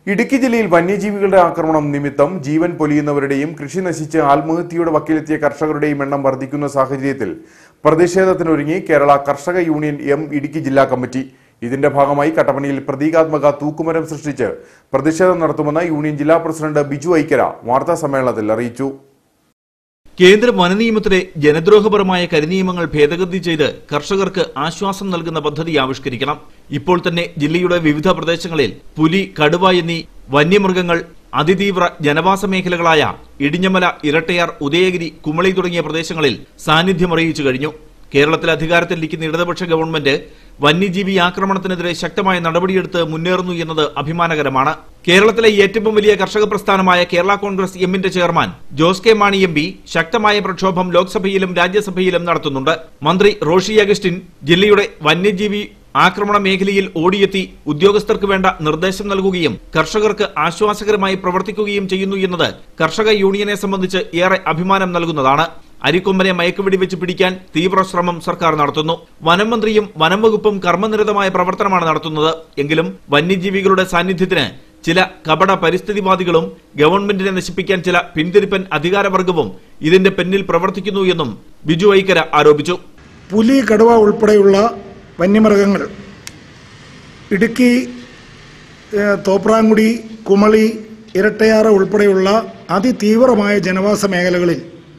ഇടുക്കി ജില്ലയിൽ വന്യജീവികളുടെ ആക്രമണം നിമിത്തം ജീവൻ പൊലിയുന്നവരുടെയും കൃഷി നശിച്ച് ആത്മഹത്യയുടെ വക്കിലെത്തിയ കർഷകരുടെയും എണ്ണം വർദ്ധിക്കുന്ന സാഹചര്യത്തിൽ പ്രതിഷേധത്തിനൊരുങ്ങി കേരള കർഷക യൂണിയൻ എം ഇടുക്കി ജില്ലാ കമ്മിറ്റി ഇതിന്റെ ഭാഗമായി കട്ടപ്പനയിൽ പ്രതീകാത്മക തൂക്കുമരം സൃഷ്ടിച്ച് പ്രതിഷേധം നടത്തുമെന്ന് യൂണിയൻ ജില്ലാ പ്രസിഡന്റ് ബിജു ഐക്കര വാർത്താ സമ്മേളനത്തിൽ അറിയിച്ചു കേന്ദ്ര വനനിയമത്തിലെ ജനദ്രോഹപരമായ കരിനിയമങ്ങൾ ഭേദഗതി ചെയ്ത് കർഷകർക്ക് ആശ്വാസം നൽകുന്ന പദ്ധതി ആവിഷ്കരിക്കണം ഇപ്പോൾ തന്നെ ജില്ലയുടെ വിവിധ പ്രദേശങ്ങളിൽ പുലി കടുവ എന്നീ വന്യമൃഗങ്ങൾ അതിതീവ്ര ജനവാസ മേഖലകളായ ഇടിഞ്ഞമല ഇരട്ടയാർ ഉദയഗിരി കുമളി തുടങ്ങിയ പ്രദേശങ്ങളിൽ സാന്നിധ്യം അറിയിച്ചു കഴിഞ്ഞു കേരളത്തിൽ അധികാരത്തിലിരിക്കുന്ന ഇടതുപക്ഷ ഗവൺമെന്റ് വന്യജീവി ആക്രമണത്തിനെതിരെ ശക്തമായ നടപടിയെടുത്ത് മുന്നേറുന്നു എന്നത് അഭിമാനകരമാണ് കേരളത്തിലെ ഏറ്റവും വലിയ കർഷക പ്രസ്ഥാനമായ കേരള കോൺഗ്രസ് എമ്മിന്റെ chairman Jose K Mani M P ശക്തമായ പ്രക്ഷോഭം ലോക്സഭയിലും രാജ്യസഭയിലും നടത്തുന്നുണ്ട് മന്ത്രി റോഷി അഗസ്റ്റിൻ ജില്ലയുടെ വന്യജീവി ആക്രമണ മേഖലയിൽ ഓടിയെത്തി ഉദ്യോഗസ്ഥർക്ക് വേണ്ട നിർദ്ദേശം നൽകുകയും കർഷകർക്ക് ആശ്വാസകരമായി പ്രവർത്തിക്കുകയും ചെയ്യുന്നു എന്നത് കർഷക യൂണിയനെ സംബന്ധിച്ച് ഏറെ അഭിമാനം നൽകുന്നതാണ് അരിക്കൊമ്പനെ മയക്കുവെടി വെച്ച് പിടിക്കാൻ തീവ്ര ശ്രമം സർക്കാർ നടത്തുന്നു വനം മന്ത്രിയും വനം വകുപ്പും കർമ്മനിരതമായ പ്രവർത്തനമാണ് നടത്തുന്നത് എങ്കിലും വന്യജീവികളുടെ സാന്നിധ്യത്തിന് ചില കപട പരിസ്ഥിതിവാദികളും ഗവൺമെന്റിനെ നശിപ്പിക്കാൻ ചില പിന്തിരിപ്പൻ അധികാരവർഗവും ഇതിന്റെ പിന്നിൽ പ്രവർത്തിക്കുന്നു എന്നും ബിജു ഐക്കര ആരോപിച്ചു പുലി കടുവ ഉൾപ്പെടെയുള്ള വന്യമൃഗങ്ങൾ ഇടുക്കി ഏഹ്, തോപ്രാങ്കുടി കുമളി ഇരട്ടയാറ് ഉൾപ്പെടെയുള്ള അതിതീവ്രമായ ജനവാസ മേഖലകളിൽ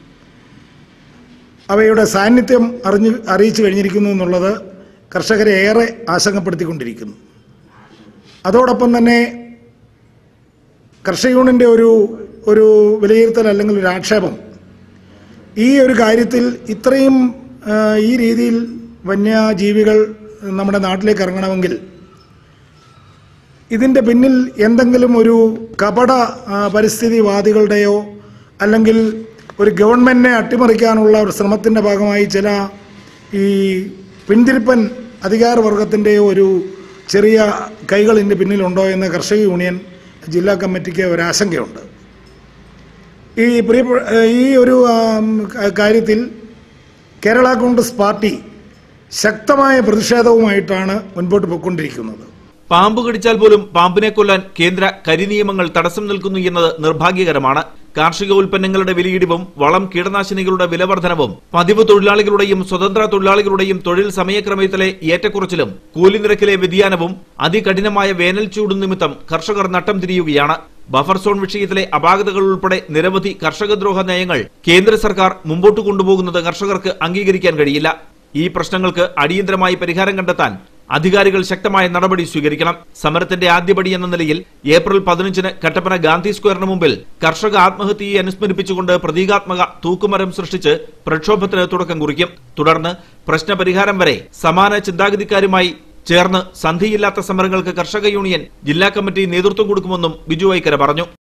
അവയുടെ സാന്നിധ്യം അറിഞ്ഞു അറിയിച്ചു കഴിഞ്ഞിരിക്കുന്നു എന്നുള്ളത് കർഷകരെ ഏറെ ആശങ്കപ്പെടുത്തിക്കൊണ്ടിരിക്കുന്നു അതോടൊപ്പം തന്നെ കർഷക യൂണിയൻ്റെ ഒരു ഒരു വിലയിരുത്തൽ അല്ലെങ്കിൽ ഒരു ആക്ഷേപം ഈ ഒരു കാര്യത്തിൽ ഇത്രയും ആ, ഈ രീതിയിൽ വന്യജീവികൾ നമ്മുടെ നാട്ടിലേക്ക് ഇറങ്ങണമെങ്കിൽ ഇതിൻ്റെ പിന്നിൽ എന്തെങ്കിലും ഒരു കപട ആ, പരിസ്ഥിതിവാദികളുടെയോ അല്ലെങ്കിൽ ഒരു ഗവൺമെന്റിനെ അട്ടിമറിക്കാനുള്ള ഒരു ശ്രമത്തിൻ്റെ ഭാഗമായി ചില ഈ പിന്തിരിപ്പൻ അധികാരവർഗത്തിൻ്റെയോ ഒരു ചെറിയ കൈകൾ ഇതിൻ്റെ പിന്നിലുണ്ടോ എന്ന് കർഷക യൂണിയൻ ജില്ലാ കമ്മിറ്റിക്ക് ഒരു ആശങ്കയുണ്ട് ഈ പ്രിയ ഈ ഒരു ആം, ക- കാര്യത്തിൽ കേരള കോൺഗ്രസ് പാർട്ടി ശക്തമായ പ്രതിഷേധവുമായിട്ടാണ് മുൻപോട്ട് പോയിക്കൊണ്ടിരിക്കുന്നത് പാമ്പ് കടിച്ചാൽ പോലും പാമ്പിനെ കൊല്ലാൻ കേന്ദ്ര കരിനിയമങ്ങൾ തടസ്സം നിൽക്കുന്നു എന്നത് നിർഭാഗ്യകരമാണ് കാർഷിക ഉൽപ്പന്നങ്ങളുടെ വിലയിടിവും വളം കീടനാശിനികളുടെ വിലവർധനവും പതിവ് തൊഴിലാളികളുടെയും സ്വതന്ത്ര തൊഴിലാളികളുടെയും തൊഴിൽ സമയക്രമത്തിലെ ഏറ്റക്കുറച്ചിലും കൂലി നിരക്കിലെ വ്യതിയാനവും അതികഠിനമായ വേനൽ ചൂടും നിമിത്തം കർഷകർ നട്ടം തിരിയുകയാണ് ബഫർ സോൺ വിഷയത്തിലെ അപാകതകൾ ഉൾപ്പെടെ നിരവധി കർഷകദ്രോഹ നയങ്ങൾ കേന്ദ്ര സർക്കാർ മുമ്പോട്ട് കൊണ്ടുപോകുന്നത് കർഷകർക്ക് അംഗീകരിക്കാൻ കഴിയില്ല ഈ പ്രശ്നങ്ങൾക്ക് അടിയന്തരമായി പരിഹാരം കണ്ടെത്താൻ അധികാരികൾ ശക്തമായ നടപടി സ്വീകരിക്കണം സമരത്തിന്റെ ആദ്യപടി എന്ന നിലയിൽ ഏപ്രിൽ പതിനഞ്ചിന് കട്ടപ്പന ഗാന്ധി സ്ക്വയറിന് മുമ്പിൽ കർഷക ആത്മഹത്യയെ അനുസ്മരിപ്പിച്ചുകൊണ്ട് പ്രതീകാത്മക തൂക്കുമരം സൃഷ്ടിച്ച് പ്രക്ഷോഭത്തിന് തുടക്കം കുറിക്കും തുടർന്ന് പ്രശ്നപരിഹാരം വരെ സമാന ചിന്താഗതിക്കാരുമായി ചേർന്ന് സന്ധിയില്ലാത്ത സമരങ്ങൾക്ക് കർഷക യൂണിയൻ ജില്ലാ കമ്മിറ്റി നേതൃത്വം കൊടുക്കുമെന്നും ബിജു ഐക്കര പറഞ്ഞു